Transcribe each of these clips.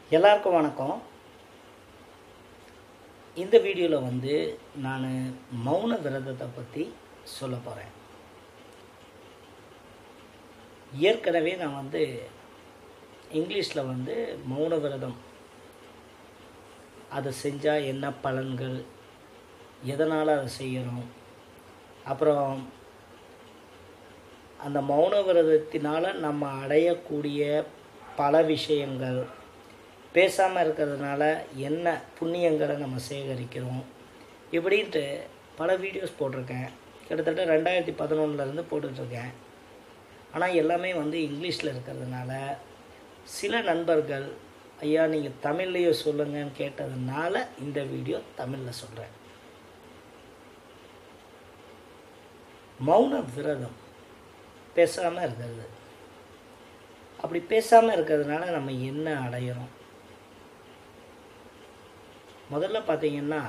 எல்லாருக்கும் வணக்கம் இந்த வீடியோவில் வந்து நான் மௌன விரதத்தை பற்றி சொல்ல போகிறேன் ஏற்கனவே நான் வந்து இங்கிலீஷில் வந்து மௌன விரதம் அதை செஞ்சால் என்ன பலன்கள் எதனால் அதை செய்யணும் அப்புறம் அந்த மௌன விரதத்தினால் நம்ம அடையக்கூடிய பல விஷயங்கள் பேசாமல் இருக்கிறதுனால என்ன புண்ணியங்களை நம்ம சேகரிக்கிறோம் இப்படின்ட்டு பல வீடியோஸ் போட்டிருக்கேன் கிட்டத்தட்ட ரெண்டாயிரத்தி பதினொன்றுலேருந்து போட்டுட்ருக்கேன் ஆனால் எல்லாமே வந்து இங்கிலீஷில் இருக்கிறதுனால சில நண்பர்கள் ஐயா நீங்கள் தமிழ்லையே சொல்லுங்கன்னு கேட்டதுனால இந்த வீடியோ தமிழில் சொல்கிறேன் மௌன விரதம் பேசாமல் இருக்கிறது அப்படி பேசாமல் இருக்கிறதுனால நம்ம என்ன அடையிறோம் முதல்ல பார்த்தீங்கன்னா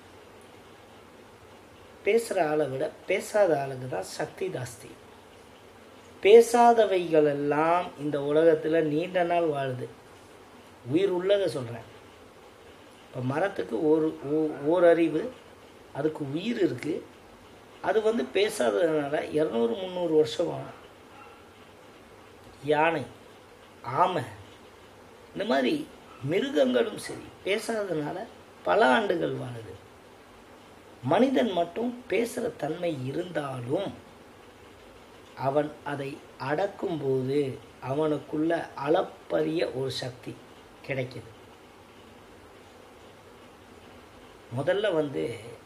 பேசுகிற ஆளை விட பேசாத ஆளுக்கு தான் சக்தி ஜாஸ்தி பேசாதவைகள் எல்லாம் இந்த உலகத்தில் நீண்ட நாள் வாழுது உயிர் உள்ளதை சொல்கிறேன் இப்போ மரத்துக்கு ஒரு ஓ- ஓர் அறிவு அதுக்கு உயிர் இருக்குது அது வந்து பேசாததுனால இரநூறு முந்நூறு வருஷம் வாழும் யானை ஆமை இந்த மாதிரி மிருகங்களும் சரி பேசாததுனால பல ஆண்டுகள் வாழுது மனிதன் மட்டும் பேசுகிற தன்மை இருந்தாலும் அவன் அதை அடக்கும்போது அவனுக்குள்ள அளப்பரிய ஒரு சக்தி கிடைக்குது முதல்ல வந்து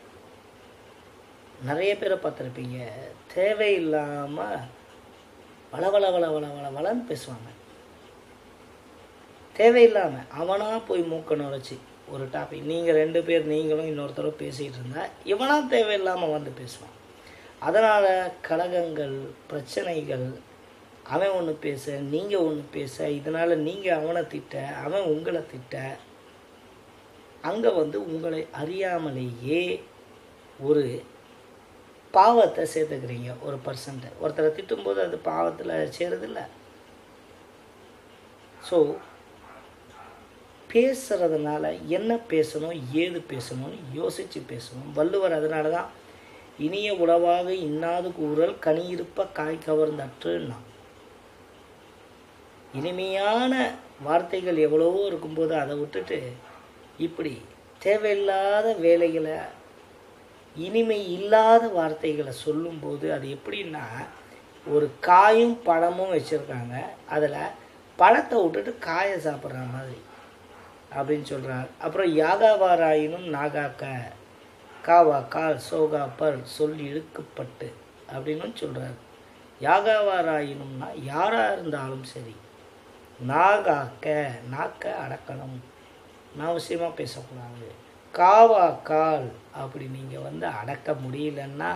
நிறைய பேரை பார்த்துருப்பீங்க தேவையில்லாமல் வள வள வள வள வள வளன்னு பேசுவாங்க தேவையில்லாமல் அவனாக போய் மூக்க நுழைச்சி ஒரு டாபிக் நீங்கள் ரெண்டு பேர் நீங்களும் இன்னொருத்தரும் பேசிகிட்டு இருந்தா இவனா தேவையில்லாமல் வந்து பேசுவான் அதனால் கலகங்கள் பிரச்சனைகள் அவன் ஒன்று பேச நீங்கள் ஒன்று பேச இதனால் நீங்கள் அவனை திட்ட அவன் உங்களை திட்ட அங்கே வந்து உங்களை அறியாமலேயே ஒரு பாவத்தை சேர்த்துக்கிறீங்க ஒரு பர்சன்ட் ஒருத்தரை திட்டும்போது அது பாவத்தில் சேருதில்ல ஸோ பேசுறதுனால என்ன பேசணும் ஏது பேசணும்னு யோசித்து பேசணும் வள்ளுவர் அதனால தான் இனிய உளவாக இன்னாது கூறல் கனி இருப்ப காய் கவர்ந்தற்றுன்னா இனிமையான வார்த்தைகள் எவ்வளவோ இருக்கும்போது அதை விட்டுட்டு இப்படி தேவையில்லாத வேலைகளை இனிமை இல்லாத வார்த்தைகளை சொல்லும்போது அது எப்படின்னா ஒரு காயும் பழமும் வச்சுருக்காங்க அதில் பழத்தை விட்டுட்டு காயை சாப்பிட்ற மாதிரி அப்படின்னு சொல்கிறார் அப்புறம் யாகாவாராயினும் நாகாக்க காவா கால் சோகா பர் சொல் இழுக்கப்பட்டு அப்படின்னு சொல்கிறார் யாகாவாராயினும்னா யாராக இருந்தாலும் சரி நாகாக்க நாக்க அடக்கணும் அனாவசியமாக பேசக்கூடாது காவா கால் அப்படி நீங்கள் வந்து அடக்க முடியலன்னா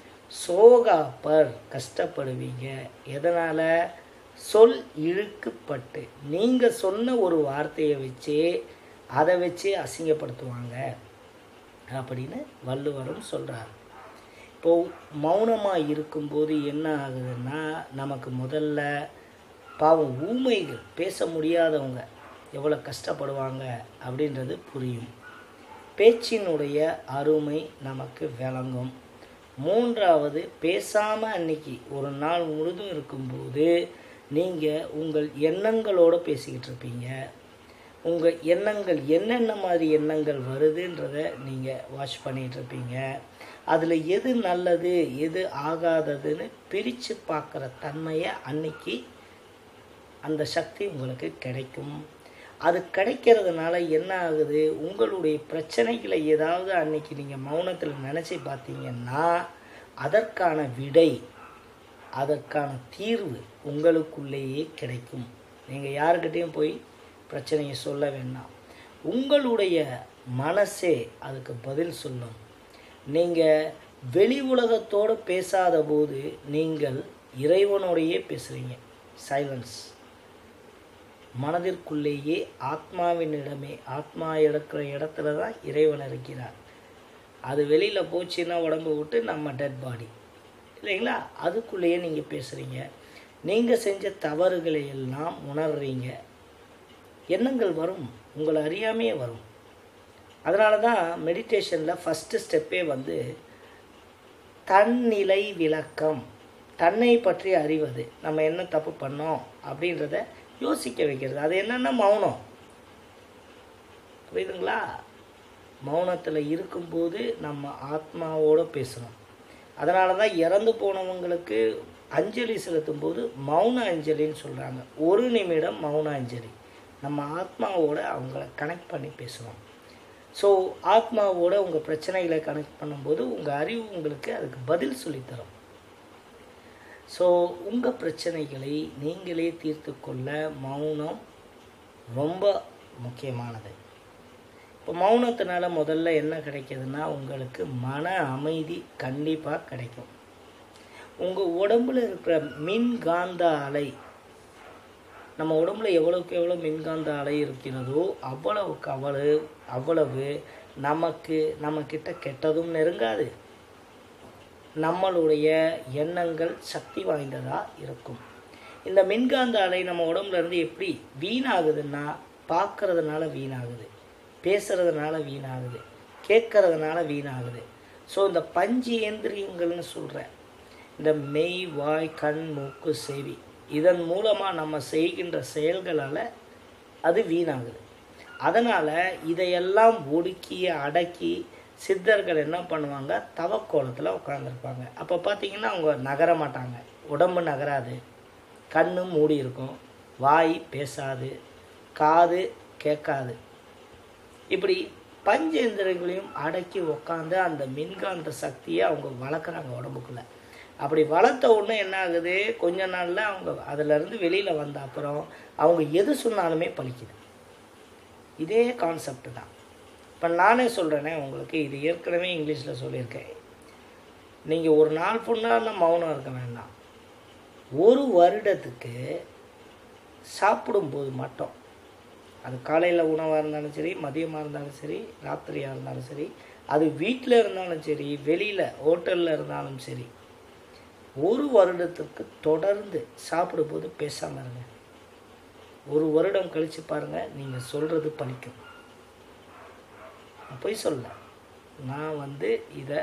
சோகா பர் கஷ்டப்படுவீங்க எதனால் சொல் இழுக்குப்பட்டு நீங்கள் சொன்ன ஒரு வார்த்தையை வச்சே அதை வச்சே அசிங்கப்படுத்துவாங்க அப்படின்னு வள்ளுவரும் சொல்கிறார் இப்போ மௌனமாக இருக்கும்போது என்ன ஆகுதுன்னா நமக்கு முதல்ல பாவம் ஊமைகள் பேச முடியாதவங்க எவ்வளோ கஷ்டப்படுவாங்க அப்படின்றது புரியும் பேச்சினுடைய அருமை நமக்கு விளங்கும் மூன்றாவது பேசாமல் அன்னைக்கு ஒரு நாள் முழுதும் இருக்கும்போது நீங்கள் உங்கள் எண்ணங்களோடு பேசிக்கிட்டு இருப்பீங்க உங்கள் எண்ணங்கள் என்னென்ன மாதிரி எண்ணங்கள் வருதுன்றத நீங்கள் வாட்ச் பண்ணிகிட்டு இருப்பீங்க அதில் எது நல்லது எது ஆகாததுன்னு பிரித்து பார்க்குற தன்மையை அன்னைக்கு அந்த சக்தி உங்களுக்கு கிடைக்கும் அது கிடைக்கிறதுனால என்ன ஆகுது உங்களுடைய பிரச்சனைகளை ஏதாவது அன்னைக்கு நீங்கள் மௌனத்தில் நினச்சி பார்த்தீங்கன்னா அதற்கான விடை அதற்கான தீர்வு உங்களுக்குள்ளேயே கிடைக்கும் நீங்கள் யாருக்கிட்டேயும் போய் பிரச்சனையை சொல்ல வேண்டாம் உங்களுடைய மனசே அதுக்கு பதில் சொல்லும் நீங்கள் வெளி உலகத்தோடு பேசாத போது நீங்கள் இறைவனோடையே பேசுகிறீங்க சைலன்ஸ் மனதிற்குள்ளேயே ஆத்மாவினிடமே ஆத்மா இருக்கிற இடத்துல தான் இறைவன் இருக்கிறார் அது வெளியில் போச்சுன்னா உடம்பு விட்டு நம்ம டெட் பாடி இல்லைங்களா அதுக்குள்ளேயே நீங்கள் பேசுகிறீங்க நீங்கள் செஞ்ச தவறுகளை எல்லாம் உணர்றீங்க எண்ணங்கள் வரும் உங்களை அறியாமையே வரும் அதனால தான் மெடிடேஷனில் ஃபஸ்ட்டு ஸ்டெப்பே வந்து தன்னிலை விளக்கம் தன்னை பற்றி அறிவது நம்ம என்ன தப்பு பண்ணோம் அப்படின்றத யோசிக்க வைக்கிறது அது என்னென்னா மௌனம் புரியுதுங்களா மௌனத்தில் இருக்கும்போது நம்ம ஆத்மாவோடு பேசணும் அதனால தான் இறந்து போனவங்களுக்கு அஞ்சலி செலுத்தும் போது மௌன அஞ்சலின்னு சொல்கிறாங்க ஒரு நிமிடம் மௌன அஞ்சலி நம்ம ஆத்மாவோட அவங்கள கனெக்ட் பண்ணி பேசணும் ஸோ ஆத்மாவோட உங்கள் பிரச்சனைகளை கனெக்ட் பண்ணும்போது உங்கள் அறிவு உங்களுக்கு அதுக்கு பதில் சொல்லித்தரும் ஸோ உங்கள் பிரச்சனைகளை நீங்களே தீர்த்து கொள்ள மௌனம் ரொம்ப முக்கியமானது இப்போ மௌனத்தினால முதல்ல என்ன கிடைக்கிதுன்னா உங்களுக்கு மன அமைதி கண்டிப்பாக கிடைக்கும் உங்கள் உடம்புல இருக்கிற மின்காந்த அலை நம்ம உடம்புல எவ்வளவுக்கு எவ்வளோ மின்காந்த அலை இருக்கிறதோ அவ்வளவுக்கு அவ்வளவு அவ்வளவு நமக்கு நம்மக்கிட்ட கெட்டதும் நெருங்காது நம்மளுடைய எண்ணங்கள் சக்தி வாய்ந்ததாக இருக்கும் இந்த மின்காந்த அலை நம்ம உடம்புல இருந்து எப்படி வீணாகுதுன்னா பார்க்கறதுனால வீணாகுது பேசுறதுனால வீணாகுது கேட்கறதுனால வீணாகுது ஸோ இந்த பஞ்சு இயந்திரியங்கள்னு சொல்கிறேன் இந்த மெய் வாய் கண் மூக்கு செவி இதன் மூலமாக நம்ம செய்கின்ற செயல்களால் அது வீணாகுது அதனால் இதையெல்லாம் ஒடுக்கி அடக்கி சித்தர்கள் என்ன பண்ணுவாங்க தவக்கோலத்தில் உட்காந்துருப்பாங்க அப்போ பார்த்தீங்கன்னா அவங்க நகர மாட்டாங்க உடம்பு நகராது கண்ணு மூடி இருக்கும் வாய் பேசாது காது கேட்காது இப்படி பஞ்சேந்திரங்களையும் அடக்கி உக்காந்து அந்த மின்காந்த சக்தியை அவங்க வளர்க்குறாங்க உடம்புக்குள்ளே அப்படி வளர்த்த உடனே என்ன ஆகுது கொஞ்ச நாளில் அவங்க அதிலிருந்து வெளியில் வந்த அப்புறம் அவங்க எது சொன்னாலுமே பலிக்குது இதே கான்செப்ட் தான் இப்போ நானே சொல்கிறேனே உங்களுக்கு இது ஏற்கனவே இங்கிலீஷில் சொல்லியிருக்கேன் நீங்கள் ஒரு நாள் ஃபுல்லாக மௌனம் இருக்க வேண்டாம் ஒரு வருடத்துக்கு சாப்பிடும்போது மட்டும் அது காலையில் உணவாக இருந்தாலும் சரி மதியமாக இருந்தாலும் சரி ராத்திரியாக இருந்தாலும் சரி அது வீட்டில் இருந்தாலும் சரி வெளியில் ஹோட்டலில் இருந்தாலும் சரி ஒரு வருடத்துக்கு தொடர்ந்து சாப்பிடும்போது பேசாமல் இருங்க ஒரு வருடம் கழித்து பாருங்கள் நீங்கள் சொல்கிறது பலிக்கும் நான் பொய் சொல்ல நான் வந்து இதை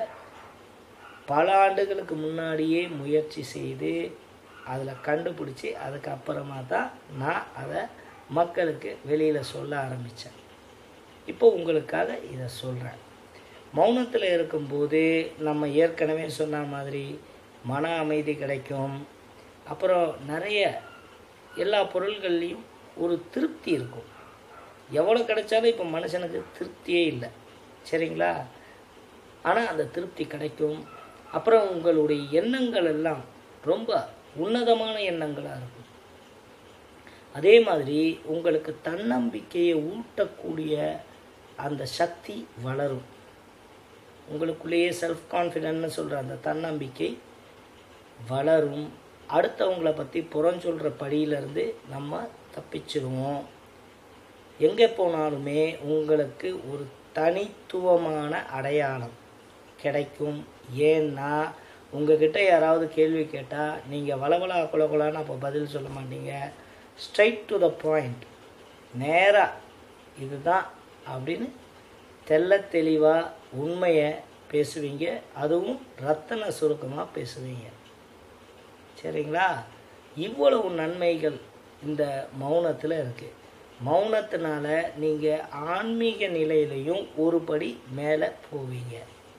பல ஆண்டுகளுக்கு முன்னாடியே முயற்சி செய்து அதில் கண்டுபிடிச்சி அதுக்கப்புறமா தான் நான் அதை மக்களுக்கு வெளியில் சொல்ல ஆரம்பித்தேன் இப்போ உங்களுக்காக இதை சொல்கிறேன் மௌனத்தில் இருக்கும்போது நம்ம ஏற்கனவே சொன்ன மாதிரி மன அமைதி கிடைக்கும் அப்புறம் நிறைய எல்லா பொருள்கள்லேயும் ஒரு திருப்தி இருக்கும் எவ்வளோ கிடைச்சாலும் இப்போ மனுஷனுக்கு திருப்தியே இல்லை சரிங்களா ஆனால் அந்த திருப்தி கிடைக்கும் அப்புறம் உங்களுடைய எண்ணங்கள் எல்லாம் ரொம்ப உன்னதமான எண்ணங்களாக இருக்கும் அதே மாதிரி உங்களுக்கு தன்னம்பிக்கையை ஊட்டக்கூடிய அந்த சக்தி வளரும் உங்களுக்குள்ளேயே செல்ஃப் கான்ஃபிடென்ட்னு சொல்கிற அந்த தன்னம்பிக்கை வளரும் அடுத்தவங்களை பற்றி புறஞ்சொல்கிற படியிலேருந்து நம்ம தப்பிச்சிருவோம் எங்கே போனாலுமே உங்களுக்கு ஒரு தனித்துவமான அடையாளம் கிடைக்கும் ஏன்னா உங்ககிட்ட யாராவது கேள்வி கேட்டால் நீங்கள் வளவலா குலகுலான்னு அப்போ பதில் சொல்ல மாட்டீங்க ஸ்ட்ரைட் டு த பாயிண்ட் நேராக இதுதான் அப்படின்னு தெல்ல தெளிவாக உண்மையை பேசுவீங்க அதுவும் ரத்தன சுருக்கமாக பேசுவீங்க சரிங்களா இவ்வளவு நன்மைகள் இந்த மௌனத்தில் இருக்குது மௌனத்தினால நீங்கள் ஆன்மீக நிலையிலையும் ஒரு படி மேலே போவீங்க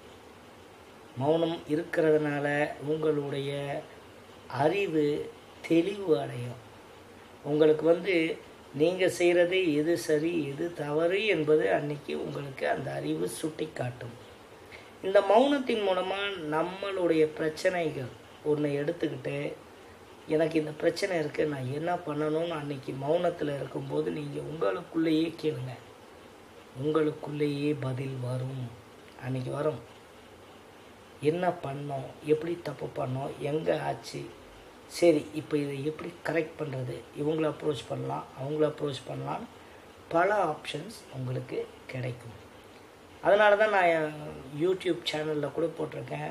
மௌனம் இருக்கிறதுனால உங்களுடைய அறிவு தெளிவு அடையும் உங்களுக்கு வந்து நீங்கள் செய்கிறது எது சரி எது தவறு என்பது அன்னைக்கு உங்களுக்கு அந்த அறிவு சுட்டி காட்டும் இந்த மௌனத்தின் மூலமாக நம்மளுடைய பிரச்சனைகள் ஒன்று எடுத்துக்கிட்டு எனக்கு இந்த பிரச்சனை இருக்குது நான் என்ன பண்ணணும்னு அன்னைக்கு மௌனத்தில் இருக்கும்போது நீங்கள் உங்களுக்குள்ளேயே கேளுங்க உங்களுக்குள்ளேயே பதில் வரும் அன்னைக்கு வரும் என்ன பண்ணோம் எப்படி தப்பு பண்ணோம் எங்கே ஆச்சு சரி இப்போ இதை எப்படி கரெக்ட் பண்ணுறது இவங்கள அப்ரோச் பண்ணலாம் அவங்கள அப்ரோச் பண்ணலாம் பல ஆப்ஷன்ஸ் உங்களுக்கு கிடைக்கும் அதனால தான் நான் என் யூடியூப் சேனலில் கூட போட்டிருக்கேன்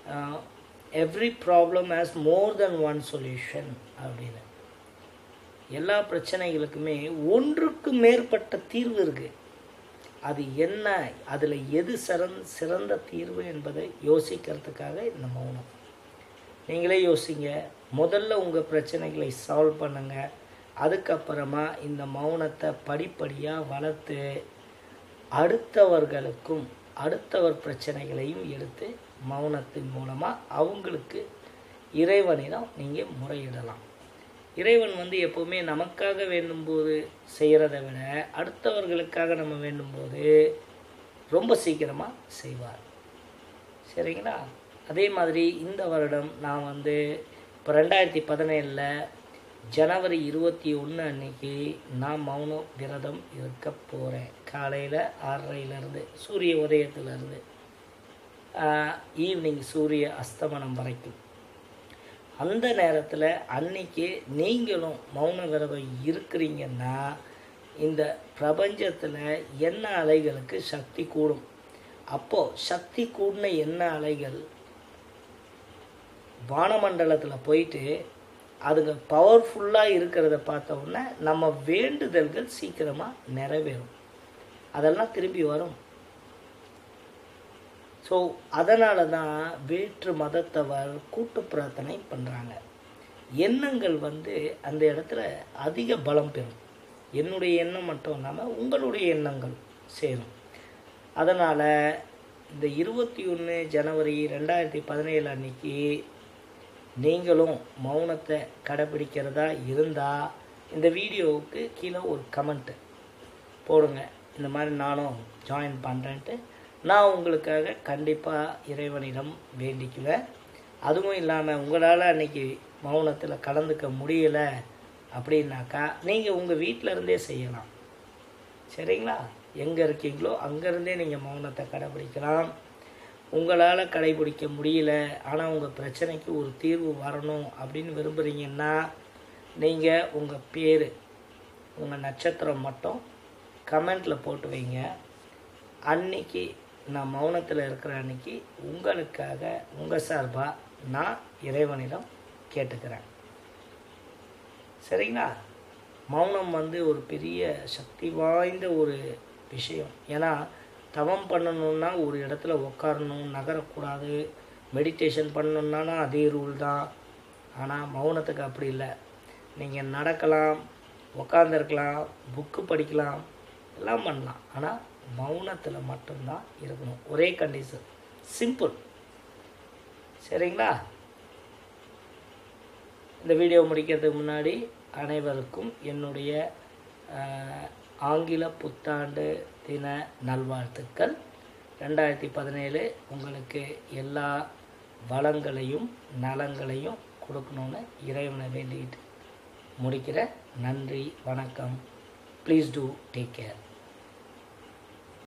every problem has more than one solution அப்படின்னு எல்லா பிரச்சனைகளுக்குமே ஒன்றுக்கு மேற்பட்ட தீர்வு இருக்கு அது என்ன அதில் எது சிறந் சிறந்த தீர்வு என்பதை யோசிக்கிறதுக்காக இந்த மௌனம் நீங்களே யோசிங்க முதல்ல உங்கள் பிரச்சனைகளை சால்வ் பண்ணுங்க அதுக்கப்புறமா இந்த மௌனத்தை படிப்படியாக வளர்த்து அடுத்தவர்களுக்கும் அடுத்தவர் பிரச்சனைகளையும் எடுத்து மௌனத்தின் மூலமாக அவங்களுக்கு இறைவனிடம் நீங்கள் முறையிடலாம் இறைவன் வந்து எப்போவுமே நமக்காக வேண்டும்போது செய்கிறத விட அடுத்தவர்களுக்காக நம்ம வேண்டும்போது ரொம்ப சீக்கிரமாக செய்வார் சரிங்களா அதே மாதிரி இந்த வருடம் நான் வந்து இப்போ ரெண்டாயிரத்தி பதினேழில் ஜனவரி இருபத்தி ஒன்று அன்னைக்கு நான் மௌன விரதம் இருக்க போகிறேன் காலையில் ஆறரையிலேருந்து சூரிய உதயத்திலேருந்து ஈவினிங் சூரிய அஸ்தமனம் வரைக்கும் அந்த நேரத்தில் அன்னைக்கு நீங்களும் மௌன விரதம் இருக்கிறீங்கன்னா இந்த பிரபஞ்சத்தில் என்ன அலைகளுக்கு சக்தி கூடும் அப்போது சக்தி கூடின என்ன அலைகள் வானமண்டலத்தில் போயிட்டு அதுங்க பவர்ஃபுல்லாக இருக்கிறத பார்த்த உடனே நம்ம வேண்டுதல்கள் சீக்கிரமாக நிறைவேறும் அதெல்லாம் திரும்பி வரும் ஸோ அதனால தான் வேற்று மதத்தவர் கூட்டு பிரார்த்தனை பண்ணுறாங்க எண்ணங்கள் வந்து அந்த இடத்துல அதிக பலம் பெறும் என்னுடைய எண்ணம் மட்டும் இல்லாமல் உங்களுடைய எண்ணங்கள் சேரும் அதனால் இந்த இருபத்தி ஒன்று ஜனவரி ரெண்டாயிரத்தி பதினேழு அன்னைக்கு நீங்களும் மௌனத்தை கடைப்பிடிக்கிறதா இருந்தால் இந்த வீடியோவுக்கு கீழே ஒரு கமெண்ட்டு போடுங்க இந்த மாதிரி நானும் ஜாயின் பண்ணுறேன்ட்டு நான் உங்களுக்காக கண்டிப்பாக இறைவனிடம் வேண்டிக்குவேன் அதுவும் இல்லாமல் உங்களால் அன்றைக்கி மௌனத்தில் கலந்துக்க முடியலை அப்படின்னாக்கா நீங்கள் உங்கள் வீட்டில் இருந்தே செய்யலாம் சரிங்களா எங்கே இருக்கீங்களோ அங்கேருந்தே நீங்கள் மௌனத்தை கடைப்பிடிக்கலாம் உங்களால் கடைபிடிக்க முடியல ஆனால் உங்கள் பிரச்சனைக்கு ஒரு தீர்வு வரணும் அப்படின்னு விரும்புகிறீங்கன்னா நீங்கள் உங்கள் பேர் உங்கள் நட்சத்திரம் மட்டும் கமெண்ட்டில் போட்டு வைங்க அன்னைக்கு நான் மௌனத்தில் இருக்கிற அன்னைக்கு உங்களுக்காக உங்கள் சார்பாக நான் இறைவனிடம் கேட்டுக்கிறேன் சரிங்களா மௌனம் வந்து ஒரு பெரிய சக்தி வாய்ந்த ஒரு விஷயம் ஏன்னா தவம் பண்ணணுன்னா ஒரு இடத்துல உட்காரணும் நகரக்கூடாது மெடிடேஷன் பண்ணணுன்னாலும் அதே ரூல் தான் ஆனால் மௌனத்துக்கு அப்படி இல்லை நீங்கள் நடக்கலாம் உட்காந்துருக்கலாம் புக்கு படிக்கலாம் எல்லாம் பண்ணலாம் ஆனால் மௌனத்தில் மட்டும்தான் இருக்கணும் ஒரே கண்டிஷன் சிம்பிள் சரிங்களா இந்த வீடியோ முடிக்கிறதுக்கு முன்னாடி அனைவருக்கும் என்னுடைய அஹ், ஆங்கில புத்தாண்டு தின நல்வாழ்த்துக்கள் ரெண்டாயிரத்தி பதினேழு உங்களுக்கு எல்லா வளங்களையும் நலங்களையும் கொடுக்கணும்னு இறைவனை வேண்டிக்கிட்டு முடிக்கிறேன் நன்றி வணக்கம் ப்ளீஸ் டூ டேக் கேர்